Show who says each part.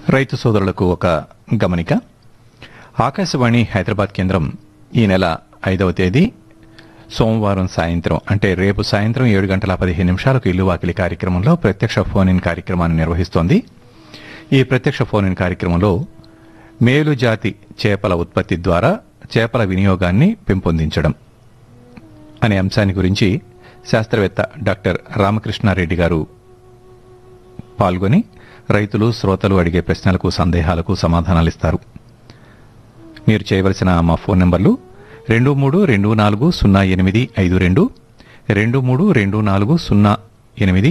Speaker 1: రైతు సోదరులకు ఒక గమనిక ఆకాశవాణి హైదరాబాద్ కేంద్రం ఈ నెల ఐదవ తేదీ సోమవారం సాయంత్రం అంటే రేపు సాయంత్రం ఏడు గంటల పదిహేను నిమిషాలకు ఇల్లు వాకిలి కార్యక్రమంలో ప్రత్యక్ష ఫోన్ ఇన్ కార్యక్రమాన్ని నిర్వహిస్తోంది ఈ ప్రత్యక్ష ఫోన్ ఇన్ కార్యక్రమంలో మేలు జాతి చేపల ఉత్పత్తి ద్వారా చేపల వినియోగాన్ని పెంపొందించడం అనే అంశాన్ని గురించి శాస్త్రవేత్త డాక్టర్ రామకృష్ణారెడ్డి గారు పాల్గొని రైతులు శ్రోతలు అడిగే ప్రశ్నలకు సందేహాలకు సమాధానాలిస్తారు మీరు చేయవలసిన మా ఫోన్ నంబర్లు రెండు మూడు రెండు నాలుగు సున్నా ఎనిమిది ఐదు రెండు రెండు మూడు రెండు నాలుగు సున్నా ఎనిమిది